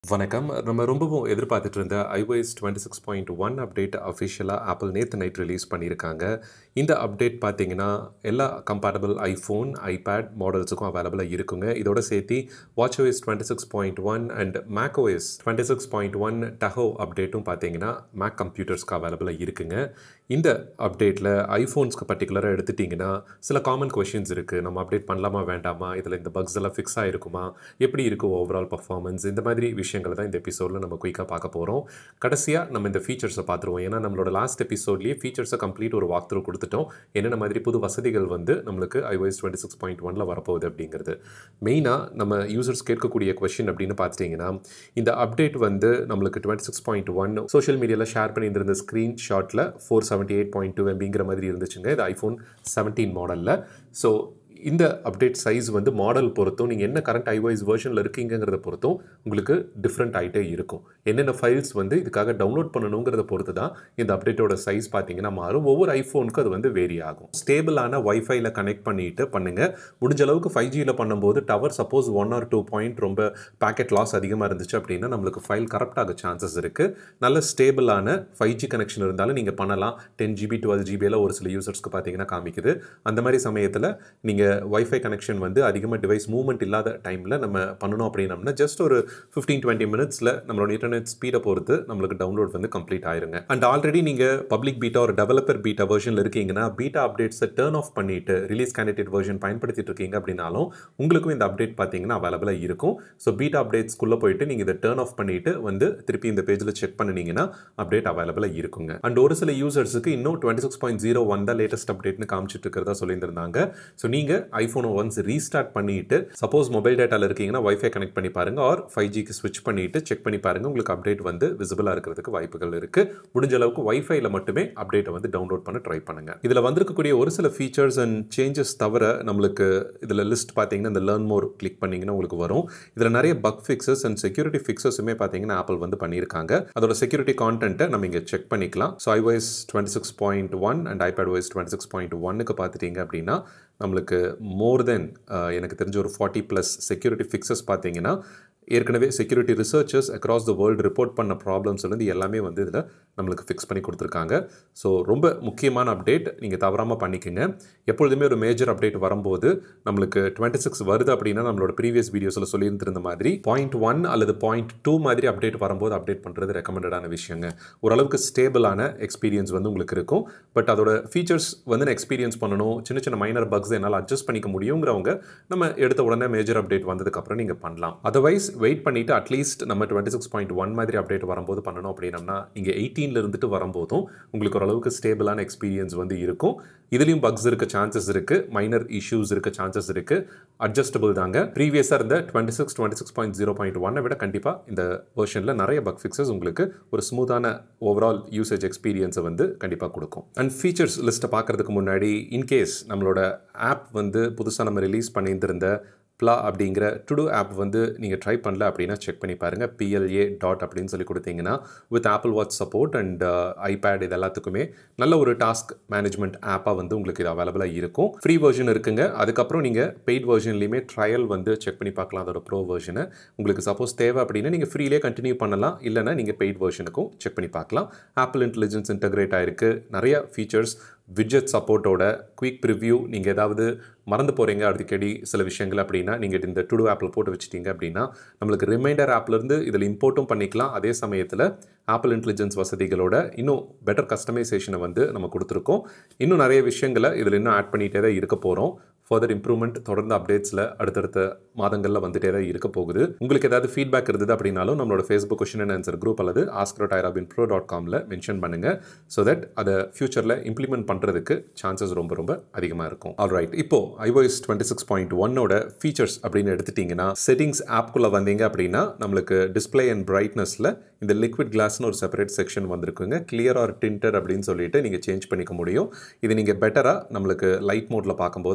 வணக்கம் நம்ம ரொம்பவும் எதிர்பார்த்துட்டு இருந்த iOS twenty six point one update அஃபிஷியலாக ஆப்பிள் நேற்று நைட் ரிலீஸ் பண்ணியிருக்காங்க இந்த அப்டேட் பார்த்தீங்கன்னா எல்லா கம்பேட்டபிள் ஐஃபோன் ஐபேட் மாடல்ஸுக்கும் அவைலபிளாக இருக்குங்க இதோட சேர்த்து watchOS twenty six point one and macOS twenty six point one Tahoe அப்டேட்டும் பார்த்தீங்கன்னா மேக் கம்ப்யூட்டர்ஸ்க்கு அவைலபிளாக இருக்குங்க இந்த அப்டேட்டில் ஐஃபோன்ஸ்க்கு பர்டிகுலராக எடுத்துட்டிங்கன்னா சில காமன் கொஷின்ஸ் இருக்குது நம்ம அப்டேட் பண்ணலாமா வேண்டாமா இதில் இந்த பக்ஸ் எல்லாம் ஃபிக்ஸ் ஆகிருக்குமா எப்படி இருக்குது ஓவரால் பர்ஃபார்மன்ஸ் இந்த மாதிரி விஷயங்களை தான் இந்த எபிசோடில் நம்ம குயிக்காக பார்க்க போகிறோம் கடைசியாக நம்ம இந்த ஃபீச்சர்ஸை பார்த்துருவோம் ஏன்னா நம்மளோட லாஸ்ட் எபிசோட்லேயே ஃபீச்சர்ஸை கம்ப்ளீட் ஒரு வாக் த்ரூ கொடுத்துட்டோம் என்னென்ன மாதிரி புது வசதிகள் வந்து நம்மளுக்கு iOS டுவெண்ட்டி சிக்ஸ் பாயிண்ட் ஒனில் வரப்போகுது அப்படிங்கிறது மெயினாக நம்ம யூசர்ஸ் கேட்கக்கூடிய கொஷின் அப்படின்னு பார்த்துட்டிங்கன்னா இந்த அப்டேட் வந்து நம்மளுக்கு twenty six point one social மீடியாவில் ஷேர் பண்ணியிருந்த ஸ்க்ரீன் ஷாட்டில் four seventy eight point two எம்பிங்கிற மாதிரி இருந்துச்சுங்க இது ஐஃபோன் செவன்டீன் மாடலில் ஸோ இந்த அப்டேட் சைஸ் வந்து மாடல் பொறுத்தும் நீங்கள் என்ன கரண்ட் ஐவாய்ஸ் வெர்ஷனில் இருக்கீங்கிறத பொறுத்தும் உங்களுக்கு டிஃப்ரெண்ட் ஆகிட்டே இருக்கும் என்னென்ன ஃபைல்ஸ் வந்து இதுக்காக டவுன்லோட் பண்ணணுங்கிறத பொறுத்து தான் இந்த அப்டேட்டோட சைஸ் பார்த்தீங்கன்னா மாறும் ஒவ்வொரு ஐஃபோனுக்கும் அது வந்து வேரி ஆகும் ஸ்டேபிளான ஒய்ஃபைல கனெக்ட் பண்ணிட்டு பண்ணுங்கள் முடிஞ்ச அளவுக்கு ஃபைவ் ஜியில் பண்ணும்போது tower suppose one or two point ரொம்ப பேக்கெட் லாஸ் அதிகமாக இருந்துச்சு அப்படின்னா நம்மளுக்கு ஃபைல் கரப்ட் ஆக சான்சஸ் இருக்குது நல்ல ஸ்டேபிளான ஃபைவ் ஜி கனெக்ஷன் இருந்தாலும் நீங்கள் பண்ணலாம் டென் ஜிபி டுவெல் ஜிபியில் ஒரு சில யூசர்ஸ்க்கு பார்த்தீங்கன்னா காமிக்குது அந்த மாதிரி சமயத்தில் நீங்கள் வைஃபை கனெக்ஷன் வந்து அதிகமாக டிவைஸ் மூவ்மெண்ட் இல்லாத டைமில் நம்ம பண்ணணும் அப்படின்னம்னா ஜஸ்ட் ஒரு ஃபிஃப்டீன் டுவெண்ட்டி மினிட்ஸில் நம்மளோட இன்டர்நெட் ஸ்பீடை பொறுத்து நம்மளுக்கு டவுன்லோட் வந்து கம்ப்ளீட் ஆயிருங்க அண்ட் ஆல்ரெடி நீங்கள் பப்ளிக் பீட்டா ஒரு டெவலப்பர் பீட்டா வெர்ஷனில் இருக்கீங்கன்னா பீட்டா அப்டேட்ஸை டேர்ன் ஆஃப் பண்ணிட்டு ரிலீஸ் கேண்டிடேட் வெர்ஷன் பயன்படுத்திட்டு இருக்கீங்க அப்படின்னாலும் உங்களுக்கும் இந்த அப்டேட் பார்த்தீங்கன்னா அவைலபிளாக இருக்கும் ஸோ பீட்டா அப்டேட்ஸ்க்குள்ளே போயிட்டு நீங்கள் இதை டேர்ன் ஆஃப் பண்ணிட்டு வந்து திருப்பி இந்த பேஜில் செக் பண்ணினீங்கன்னா அப்டேட் அவைலபிளாக இருக்குங்க அண்ட் ஒரு சில யூசர்ஸுக்கு இன்னும் twenty six point zero one தான் லேட்டஸ்ட் அப்டேட்னு காமிச்சிட்டு இருக்கிறதா சொல்லியிருந்தாங்க ஸோ நீங்கள் ஐஃபோனை ஒன்ஸ் ரீஸ்டார்ட் பண்ணிட்டு சப்போஸ் மொபைல் டேட்டாவில் இருக்கீங்கன்னா வைஃபை கனெக்ட் பண்ணி பாருங்க ஆர் ஃபைவ் ஜிக்கு ஸ்விட்ச் பண்ணிட்டு செக் பண்ணி பாருங்க உங்களுக்கு அப்டேட் வந்து விசிபிளாக இருக்கிறதுக்கு வாய்ப்புகள் இருக்கு முடிஞ்ச அளவுக்கு வைஃபைல மட்டுமே அப்டேட்டை வந்து டவுன்லோட் பண்ண ட்ரை பண்ணுங்க இதில் வந்திருக்கக்கூடிய ஒரு சில ஃபீச்சர்ஸ் அண்ட் சேஞ்சஸ் தவிர நம்மளுக்கு இதில் லிஸ்ட் பார்த்தீங்கன்னா இந்த லேர்ன் மோர் கிளிக் பண்ணீங்கன்னா உங்களுக்கு வரும் இதில் நிறைய பக் ஃபிக்ஸஸ் அண்ட் செக்யூரிட்டி ஃபிக்ஸஸுமே பார்த்தீங்கன்னா ஆப்பிள் வந்து பண்ணியிருக்காங்க அதோட செக்யூரிட்டி கான்டென்ட்டை நம்ம இங்கே செக் பண்ணிக்கலாம் so iOS twenty six point one and iPad OS twenty six point ஒன்னுக்கு பார்த்துட்டீங்க அப்படின்னா நம்மளுக்கு மோர் தென் எனக்கு தெரிஞ்ச ஒரு ஃபார்ட்டி ப்ளஸ் செக்யூரிட்டி ஃபிக்ஸஸ் பார்த்தீங்கன்னா ஏற்கனவே security researchers across the world report பண்ண ப்ராப்ளம்ஸ்லேருந்து எல்லாமே வந்து இதில் நம்மளுக்கு ஃபிக்ஸ் பண்ணி கொடுத்துருக்காங்க ஸோ ரொம்ப முக்கியமான அப்டேட் நீங்கள் தவறாமல் பண்ணிக்கோங்க எப்பொழுதுமே ஒரு மேஜர் அப்டேட் வரும்போது நம்மளுக்கு டுவெண்ட்டி சிக்ஸ் வருது அப்படின்னா நம்மளோட ப்ரீவியஸ் வீடியோஸில் சொல்லியிருந்திருந்த மாதிரி பாயிண்ட் ஒன் அல்லது பாயிண்ட் டூ மாதிரி அப்டேட் வரும்போது அப்டேட் பண்ணுறது ரெக்கமெண்டடான விஷயங்க ஓரளவுக்கு ஸ்டேபிளான எக்ஸ்பீரியன்ஸ் வந்து உங்களுக்கு இருக்கும் பட் அதோட ஃபீச்சர்ஸ் வந்து நான் எக்ஸ்பீரியன்ஸ் பண்ணணும் சின்ன சின்ன மைனர் பக்ஸ் என்னால் அட்ஜஸ்ட் பண்ணிக்க முடியுங்கிறவங்க நம்ம எடுத்த உடனே மேஜர் அப்டேட் வந்ததுக்கப்புறம் நீங்கள் பண்ணலாம் அதர்வைஸ் வெயிட் பண்ணிவிட்டு அட்லீஸ்ட் நம்ம டுவெண்ட்டி சிக்ஸ் பாயிண்ட் ஒன் மாதிரி அப்டேட் வரும்போது பண்ணணும் அப்படின்னம்னா இங்கே எயிட்டீனில் இருந்துட்டு வரும்போதும் உங்களுக்கு ஓரளவுக்கு ஸ்டேபிளான எக்ஸ்பீரியன்ஸ் வந்து இருக்கும் இதுலேயும் பக்ஸ் இருக்க சான்சஸ் இருக்குது மைனர் இஷ்யூஸ் இருக்க சான்சஸ் இருக்குது அட்ஜஸ்டபிள் தாங்க ப்ரீவியஸாக இருந்த twenty six twenty six point zero point ஒன்னை விட கண்டிப்பாக இந்த வெர்ஷனில் நிறைய பக் ஃபிக்ஸஸ் உங்களுக்கு ஒரு ஸ்மூத்தான ஓவரால் யூசேஜ் எக்ஸ்பீரியன்ஸை வந்து கண்டிப்பாக கொடுக்கும் அண்ட் ஃபீச்சர்ஸ் லிஸ்ட்டை பார்க்குறதுக்கு முன்னாடி இன்கேஸ் நம்மளோட ஆப் வந்து புதுசாக நம்ம ரிலீஸ் பண்ணியிருந்திருந்த ப்ளா அப்படிங்கிற டுடூ ஆப் வந்து நீங்கள் ட்ரை பண்ணல அப்படின்னா செக் பண்ணி பாருங்கள் பிஎல்ஏ டாட் அப்படின்னு சொல்லி கொடுத்தீங்கன்னா with Apple watch support and iPad இது எல்லாத்துக்குமே நல்ல ஒரு டாஸ்க் மேனேஜ்மெண்ட் ஆப்பாக வந்து உங்களுக்கு இது அவைலபிளாக இருக்கும் ஃப்ரீ வெர்ஷன் இருக்குங்க அதுக்கப்புறம் நீங்கள் பெய்ட் வெர்ஷன்லையுமே ட்ரையல் வந்து செக் பண்ணி பார்க்கலாம் அதோட ப்ரோ வெர்ஷனை உங்களுக்கு சப்போஸ் தேவை அப்படின்னா நீங்கள் ஃப்ரீலே கண்டினியூ பண்ணலாம் இல்லைனா நீங்கள் பெய்ட் வெர்ஷனுக்கும் செக் பண்ணி பார்க்கலாம் ஆப்பிள் இன்டெலிஜென்ஸ் இன்டகிரேட் ஆயிருக்கு நிறைய ஃபீச்சர்ஸ் விட்ஜெட் சப்போர்ட்டோட குயிக் ப்ரிவ்யூ நீங்கள் ஏதாவது மறந்து போகிறீங்க அடிக்கடி சில விஷயங்கள் அப்படின்னா நீங்கள் இந்த டுடோ ஆப்பில் போட்டு வச்சிட்டீங்க அப்படின்னா நம்மளுக்கு ரிமைண்டர் ஆப்லேருந்து இதில் இம்போர்ட்டும் பண்ணிக்கலாம் அதே சமயத்தில் ஆப்பிள் இன்டெலிஜென்ஸ் வசதிகளோட இன்னும் பெட்டர் கஸ்டமைசேஷனை வந்து நம்ம கொடுத்துருக்கோம் இன்னும் நிறைய விஷயங்களை இதில் இன்னும் ஆட் பண்ணிகிட்டே தான் இருக்க போகிறோம் ஃபர்தர் இம்ப்ரூவ்மெண்ட் தொடர்ந்து அப்டேட்ஸில் அடுத்தடுத்த மாதங்களில் வந்துட்டே தான் இருக்க போகுது உங்களுக்கு ஏதாவது ஃபீட்பேக் இருந்தது அப்படின்னாலும் நம்மளோட Facebook question and answer group அல்லது ஆஸ்க்ரோ டைராபின் ப்ரோ டாட் காமில் மென்ஷன் பண்ணுங்கள் ஸோ தட் அதை ஃபியூச்சரில் இம்ப்ளிமெண்ட் பண்ணுறதுக்கு சான்சஸ் ரொம்ப ரொம்ப அதிகமாக இருக்கும் ஆல் ரைட் இப்போ ஐஓஎஸ் டுவெண்ட்டி சிக்ஸ் பாயிண்ட் ஒன்னோட ஃபீச்சர்ஸ் அப்படின்னு எடுத்துட்டிங்கன்னா செட்டிங்ஸ் ஆப்குள்ளே வந்தீங்க அப்படின்னா நம்மளுக்கு டிஸ்பிளே அண்ட் பிரைட்னஸில் இந்த லிக்விட் கிளாஸ்னு ஒரு செப்பரேட் செக்ஷன் வந்திருக்குங்க கிளியர் ஆர் டின்டர் அப்படின்னு சொல்லிட்டு நீங்கள் சேஞ்ச் பண்ணிக்க முடியும் இது நீங்கள் பெட்டராக நம்மளுக்கு லைட் மோடில் பார்க்கும்போது அதோட டிஃப்ரெண்ட்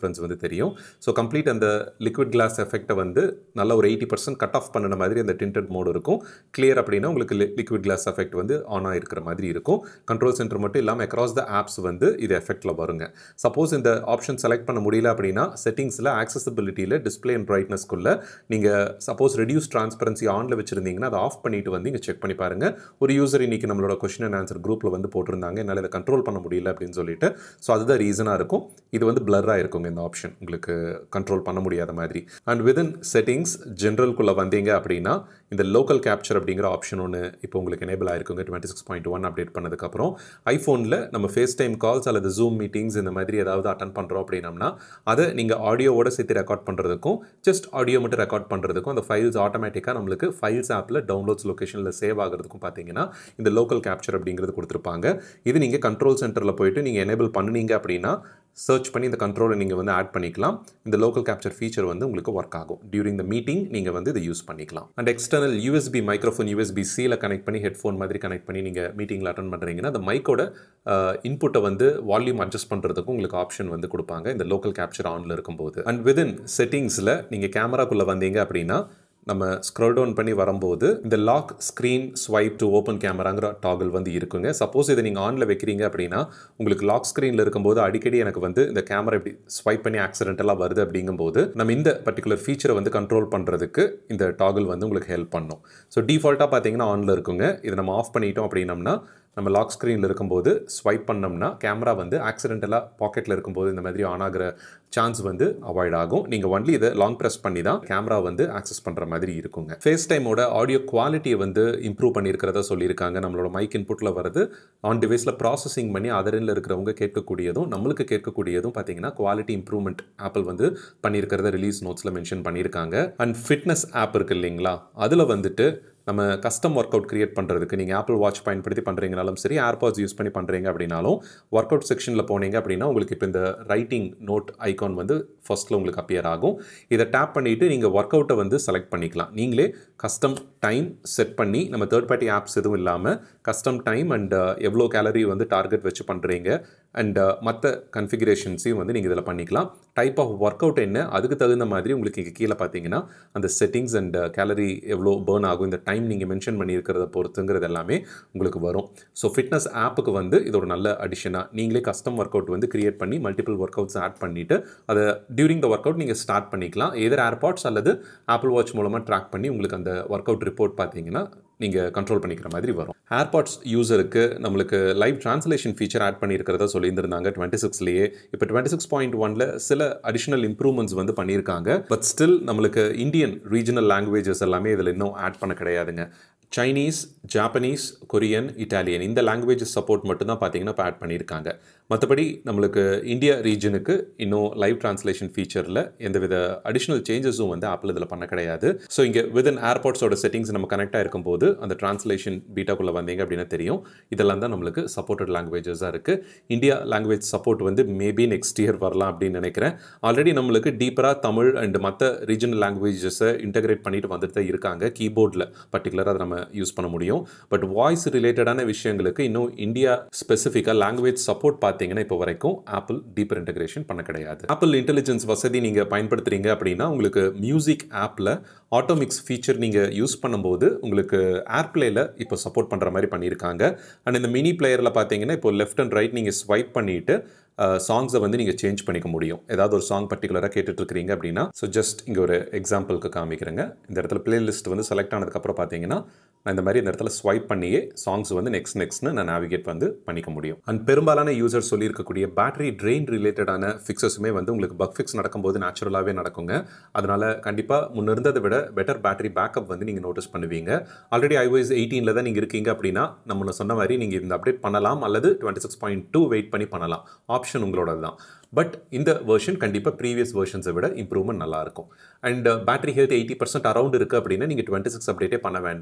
டிஃப்ரென்ஸ் வந்து தெரியும் ஸோ கம்ப்ளீட் அந்த லிக்விட் கிளாஸ் எஃபெக்ட்டை வந்து நல்ல ஒரு எயிட்டி பர்சன்ட் கட் ஆஃப் பண்ணின மாதிரி அந்த டிண்டட் மோடு இருக்கும் கிளியர் அப்படின்னா உங்களுக்கு லிக்விட் கிளாஸ் எஃபெக்ட் வந்து ஆன் ஆகிருக்கிற மாதிரி இருக்கும் கண்ட்ரோல் சென்டர் மட்டும் இல்லாமல் அக்ராஸ் த ஆப்ஸ் வந்து இது எஃபெக்ட்டில் வருங்க சப்போஸ் இந்த ஆப்ஷன் செலக்ட் பண்ண முடியல அப்படின்னா செட்டிங்ஸில் ஆக்சசபிலிட்டியில் டிஸ்பிளே அண்ட் பிரைட்னஸ்க்குள்ளே நீங்கள் சப்போஸ் ரெடியூஸ் ட்ரான்ஸ்பரன்சி ஆனில் வச்சுருந்தீங்கன்னா அதை ஆஃப் பண்ணிட்டு வந்து இங்கே செக் பண்ணி பாருங்கள் ஒரு யூசர் இன்னைக்கு நம்மளோட கொஷின் அண்ட் ஆன்சர் குரூப்பில் வந்து போட்டிருந்தாங்க என்னால் இதை கண்ட்ரோல் பண்ண முடியல அப்படின்னு சொல்லிட்டு ஸோ அதுதான் ரீசனாக இருக்கும் இது வந்து பிளராக இருக்குங்க இந்த ஆப்ஷன் உங்களுக்கு கண்ட்ரோல் பண்ண முடியாத மாதிரி அண்ட் விதின் செட்டிங்ஸ் ஜென்ரல்குள்ளே வந்தீங்க அப்படின்னா இந்த லோக்கல் கேப்சர் அப்படிங்கிற ஆப்ஷன் ஒன்று இப்போ உங்களுக்கு எனேபிள் ஆயிருக்குங்க twenty six point one update பண்ணதுக்கப்புறம் ஐஃபோனில் நம்ம ஃபேஸ் டைம் கால்ஸ் அல்லது ஜூம் மீட்டிங்ஸ் இந்த மாதிரி ஏதாவது அட்டன் பண்ணுறோம் அப்படின்னம்னா அதை நீங்கள் ஆடியோவோட சேர்த்து ரெக்கார்ட் பண்ணுறதுக்கும் ஜஸ்ட் ஆடியோ மட்டும் ரெக்கார்ட் பண்ணுறதுக்கும் அந்த ஃபைல்ஸ் ஆட்டோமேட்டிக்காக நம்மளுக்கு ஃபைல்ஸ் ஆப்பில் டவுன்லோட்ஸ் லொக்கேஷனில் சேவ் ஆகிறதுக்கும் பார்த்தீங்கன்னா இந்த லோக்கல் கேப்சர் அப்படிங்கிறது கொடுத்துருப்பாங்க இது நீங்கள் கண்ட்ரோல் சென்டரில் போயிட்டு நீங்கள் எனேபிள் பண்ணுனீங்க அப்படின்னா சர்ச் பண்ணி இந்த கண்ட்ரோலை நீங்கள் வந்து ஆட் பண்ணிக்கலாம் இந்த லோக்கல் கேப்சர் ஃபீச்சர் வந்து உங்களுக்கு ஒர்க் ஆகும் டியூரிங் த மீட்டிங் நீங்கள் வந்து இதை யூஸ் பண்ணிக்கலாம் and external USB microphone USB சியில் கனெக்ட் பண்ணி ஹெட்ஃபோன் மாதிரி கனெக்ட் பண்ணி நீங்கள் மீட்டிங்கில் அட்டன் பண்ணுறீங்கன்னா அந்த மைக்கோட இன்புட்டை வந்து வால்யூம் அட்ஜஸ்ட் பண்ணுறதுக்கும் உங்களுக்கு ஆப்ஷன் வந்து கொடுப்பாங்க இந்த லோக்கல் கேப்சர் ஆனில் இருக்கும்போது அண்ட் விதின் செட்டிங்ஸில் நீங்கள் கேமராக்குள்ளே வந்தீங்க அப்படின்னா நம்ம ஸ்க்ரோல் டவுன் பண்ணி வரும்போது இந்த lock screen swipe to open கேமராங்கிற டாகல் வந்து இருக்குங்க சப்போஸ் இதை நீங்கள் ஆனில் வைக்கிறீங்க அப்படின்னா உங்களுக்கு லாக் ஸ்க்ரீனில் இருக்கும்போது அடிக்கடி எனக்கு வந்து இந்த கேமரா இப்படி ஸ்வைப் பண்ணி ஆக்சிடென்டலாக வருது அப்படிங்கும்போது நம்ம இந்த பர்டிகுலர் ஃபீச்சரை வந்து கண்ட்ரோல் பண்ணுறதுக்கு இந்த டாகல் வந்து உங்களுக்கு ஹெல்ப் பண்ணும் ஸோ டிஃபால்ட்டாக பார்த்தீங்கன்னா ஆனில் இருக்குங்க இதை நம்ம ஆஃப் பண்ணிட்டோம் அப்படின்னம்னா நம்ம லாக் ஸ்க்ரீனில் இருக்கும்போது ஸ்வைப் பண்ணோம்னா கேமரா வந்து ஆக்சிடென்டலாக பாக்கெட்டில் இருக்கும்போது இந்த மாதிரி ஆன் ஆகிற சான்ஸ் வந்து அவாய்ட் ஆகும் நீங்கள் ஒன்லி இதை லாங் ப்ரெஸ் பண்ணி தான் கேமரா வந்து ஆக்சஸ் பண்ணுற மாதிரி இருக்குங்க ஃபேஸ் டைமோட ஆடியோ குவாலிட்டியை வந்து இம்ப்ரூவ் பண்ணியிருக்கிறதா சொல்லியிருக்காங்க நம்மளோட மைக் இன்புட்டில் வருது ஆன் டிவைஸில் ப்ராசஸிங் பண்ணி அதரில் இருக்கிறவங்க கேட்கக்கூடியதும் நம்மளுக்கு கேட்கக்கூடியதும் பார்த்தீங்கன்னா குவாலிட்டி இம்ப்ரூவ்மெண்ட் ஆப்பிள் வந்து பண்ணியிருக்கிறத ரிலீஸ் நோட்ஸில் மென்ஷன் பண்ணியிருக்காங்க அண்ட் ஃபிட்னஸ் ஆப் இருக்குது இல்லைங்களா அதில் வந்துட்டு நம்ம கஸ்டம் ஒர்க் அவுட் கிரியேட் பண்ணுறதுக்கு நீங்கள் ஆப்பிள் வாட்ச் பயன்படுத்தி பண்ணுறீங்கனாலும் சரி ஏர்பாட்ஸ் யூஸ் பண்ணி பண்ணுறீங்க அப்படின்னாலும் ஒர்க் அவுட் செக்ஷனில் போனீங்க அப்படின்னா உங்களுக்கு இப்போ இந்த ரைட்டிங் நோட் ஐகான் வந்து ஃபர்ஸ்ட்டில் உங்களுக்கு அப்பியர் ஆகும் இதை டேப் பண்ணிவிட்டு நீங்கள் ஒர்க் அவுட்டை வந்து செலக்ட் பண்ணிக்கலாம் நீங்களே கஸ்டம் டைம் செட் பண்ணி நம்ம தேர்ட் பார்ட்டி ஆப்ஸ் எதுவும் இல்லாமல் கஸ்டம் டைம் அண்ட் எவ்வளோ கேலரி வந்து டார்கெட் வச்சு பண்ணுறீங்க அண்ட் மற்ற கன்ஃபிகரேஷன்ஸையும் வந்து நீங்கள் இதில் பண்ணிக்கலாம் டைப் ஆஃப் ஒர்க் அவுட் என்ன அதுக்கு தகுந்த மாதிரி உங்களுக்கு இங்கே கீழே பார்த்தீங்கன்னா அந்த செட்டிங்ஸ் அண்ட் கேலரி எவ்வளோ பேர்ன் ஆகும் இந்த டைம் நீங்கள் மென்ஷன் பண்ணியிருக்கிறத பொறுத்துங்கிறது எல்லாமே உங்களுக்கு வரும் ஸோ ஃபிட்னஸ் ஆப்புக்கு வந்து இது ஒரு நல்ல அடிஷனாக நீங்களே கஸ்டம் ஒர்க் அவுட் வந்து கிரியேட் பண்ணி மல்டிபிள் ஒர்க் அவுட்ஸ் ஆட் பண்ணிவிட்டு அதை டியூரிங் த ஒர்க் அவுட் நீங்கள் ஸ்டார்ட் பண்ணிக்கலாம் எதர் ஏர்பாட்ஸ் அல்லது ஆப்பிள் வாட்ச் மூலமாக ட்ராக் பண்ணி உங்களுக்கு அந்த ஒர்க் அவுட் ரிப்போர்ட் பார்த்தீங்கன்னா நீங்கள் கண்ட்ரோல் பண்ணிக்கிற மாதிரி வரும் ஏர்பாட்ஸ் யூசருக்கு நம்மளுக்கு லைவ் ட்ரான்ஸ்லேஷன் ஃபீச்சர் ஆட் பண்ணியிருக்கிறதா சொல்லியிருந்திருந்தாங்க டுவெண்ட்டி சிக்ஸ்லேயே இப்போ டுவெண்ட்டி சிக்ஸ் பாயிண்ட் ஒனில் சில அடிஷனல் இம்ப்ரூவ்மெண்ட்ஸ் வந்து பண்ணியிருக்காங்க பட் ஸ்டில் நம்மளுக்கு இந்தியன் ரீஜனல் லாங்குவேஜஸ் எல்லாமே இதில் இன்னும் ஆட் பண்ண கிடையாதுங்க சைனீஸ் ஜாப்பனீஸ் கொரியன் இட்டாலியன் இந்த லாங்குவேஜஸ் சப்போர்ட் மட்டும்தான் பார்த்தீங்கன்னா இப்போ ஆட் பண்ணியிருக்காங்க மற்றபடி நம்மளுக்கு இந்தியா ரீஜனுக்கு இன்னும் லைவ் ட்ரான்ஸ்லேஷன் ஃபீச்சரில் எந்தவித அடிஷ்னல் சேஞ்சஸும் வந்து ஆப்பிள் இதில் பண்ண கிடையாது ஸோ இங்கே வித்தின் ஏர்பாட்ஸோட செட்டிங்ஸ் நம்ம கனெக்டாக இருக்கும்போது அந்த ட்ரான்ஸ்லேஷன் பீட்டாக்குள்ளே வந்தீங்க அப்படின்னு தெரியும் இதெல்லாம் தான் நம்மளுக்கு சப்போர்ட்டட் லாங்குவேஜஸாக இருக்குது இந்தியா லாங்குவேஜ் சப்போர்ட் வந்து மேபி நெக்ஸ்ட் இயர் வரலாம் அப்படின்னு நினைக்கிறேன் ஆல்ரெடி நம்மளுக்கு டீப்பராக தமிழ் அண்ட் மற்ற ரீஜனல் லாங்குவேஜஸை இன்டகிரேட் பண்ணிட்டு வந்துட்டு தான் இருக்காங்க கீபோர்டில் பர்டிகுலராக அதை நம்ம யூஸ் பண்ண முடியும் பட் வாய்ஸ் ரிலேட்டடான விஷயங்களுக்கு இன்னும் இந்தியா ஸ்பெசிஃபிக்காக லாங்குவேஜ் சப்போர்ட் பார்த்தீங்கன்னா இப்போ வரைக்கும் ஆப்பிள் டீப்பர் இன்டகிரேஷன் பண்ண கிடையாது ஆப்பிள் இன்டெலிஜென்ஸ் வசதி நீங்கள் பயன்படுத்துறீங்க அப்படின்னா உங்களுக்கு மியூசிக் ஆப்பில் ஆட்டோமிக்ஸ் ஃபீச்சர் நீங்கள் யூஸ் பண்ணும்போது உங்களுக்கு ஏர்ப்ளேயில் இப்போ சப்போர்ட் பண்ணுற மாதிரி பண்ணியிருக்காங்க அண்ட் இந்த மினி பிளேயரில் பார்த்தீங்கன்னா இப்போ லெஃப்ட் அண்ட் ரைட் நீங்கள் ஸ்வைப் பண்ணிவிட்டு சாங்ஸை வந்து நீங்கள் சேஞ்ச் பண்ணிக்க முடியும் ஏதாவது ஒரு சாங் பர்டிகுலராக கேட்டுட்ருக்கிறீங்க அப்படின்னா ஸோ ஜஸ்ட் இங்கே ஒரு எக்ஸாம்பிளுக்கு காமிக்கிறேங்க இந்த இடத்துல பிளேலிஸ்ட் வந்து செலக்ட் ஆனதுக்கப்புறம் பார்த்தீங்கன்னா நான் இந்த மாதிரி இந்த இடத்துல ஸ்வைப் பண்ணியே சாங்ஸ் வந்து நெக்ஸ்ட் நெக்ஸ்ட்னு நான் நேவிகேட் வந்து பண்ணிக்க முடியும் அண்ட் பெரும்பாலான யூசர் சொல்லியிருக்கக்கூடிய பேட்டரி ட்ரெயின் ரிலேட்டடான ஃபிக்ஸஸுமே வந்து உங்களுக்கு பக் ஃபிக்ஸ் நடக்கும்போது நேச்சுரலாகவே நடக்குங்க அதனால் கண்டிப்பாக முன்ன இருந்ததை விட பெட்டர் பேட்டரி பேக்கப் வந்து நீங்கள் நோட்டீஸ் பண்ணுவீங்க ஆல்ரெடி ஐஓஎஸ் எயிட்டீனில் தான் நீங்கள் இருக்கீங்க அப்படின்னா நம்ம சொன்ன மாதிரி நீங்கள் இந்த அப்டேட் பண்ணலாம் அல்லது twenty six point two wait பண்ணி பண்ணலாம் ஆப்ஷன் உங்களோட தான் பட் இந்த வெர்ஷன் கண்டிப்பாக ப்ரீவியஸ் வெர்ஷன்ஸை விட இம்ப்ரூவ்மெண்ட் நல்லாயிருக்கும் and battery health eighty percent around இருக்குது அப்படின்னா நீங்கள் டுவெண்ட்டி சிக்ஸ் அப்டேட்டே பண்ண வேண்டாம் என்னோட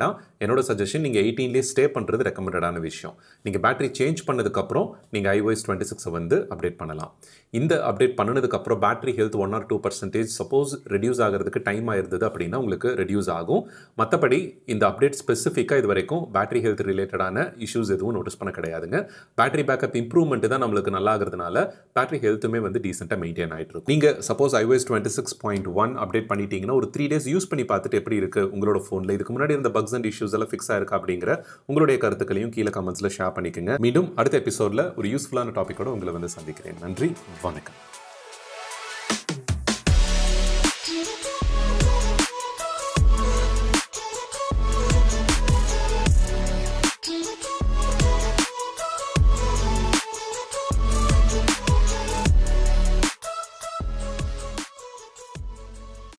என்னோட சஜஷன் நீங்கள் எயிட்டீன்லேயே ஸ்டே பண்ணுறது ரெக்கமெண்டடான விஷயம் நீங்கள் பேட்டரி சேஞ்ச் பண்ணதுக்கப்புறம் நீங்கள் ஐஓஎஸ் டுவெண்ட்டி சிக்ஸை வந்து அப்டேட் பண்ணலாம் இந்த அப்டேட் பண்ணதுக்கப்புறம் battery health one or two percentage suppose reduce ஆகிறதுக்கு டைம் ஆயிருந்தது அப்படின்னா உங்களுக்கு ரெடியூஸ் ஆகும் மற்றபடி இந்த அப்டேட் ஸ்பெசிஃபிக்காக இது வரைக்கும் பேட்டரி ஹெல்த் ரிலேட்டடான இஷ்யூஸ் எதுவும் நோட்டீஸ் பண்ண கிடையாதுங்க பேட்டரி பேக்கப் இம்ப்ரூவ்மெண்ட் தான் நம்மளுக்கு நல்லா ஆகிறதுனால பேட்டரி ஹெல்த்துமே வந்து டீசெண்டாக மெயின்டைன் ஆகிட்டு இருக்கும் நீங்கள் suppose iOS twenty six point one update பண்ணிட்டீங்கன்னா ஒரு த்ரீ டேஸ் யூஸ் பண்ணி பார்த்துட்டு எப்படி இருக்குது உங்களோட ஃபோனில் இதுக்கு முன்னாடி இருந்த பக்ஸ் அண்ட் இஷ்யூஸ் எல்லாம் ஃபிக்ஸ் ஆயிருக்கா அப்படிங்கிற உங்களுடைய கருத்துக்களையும் கீழே கமெண்ட்ஸில் ஷேர் பண்ணிக்கோங்க மீண்டும் அடுத்த எபிசோடில் ஒரு யூஸ்ஃபுல்லான டாப்பிக்கோட உங்களை வந்து சந்திக்கிறேன் நன்றி வணக்கம்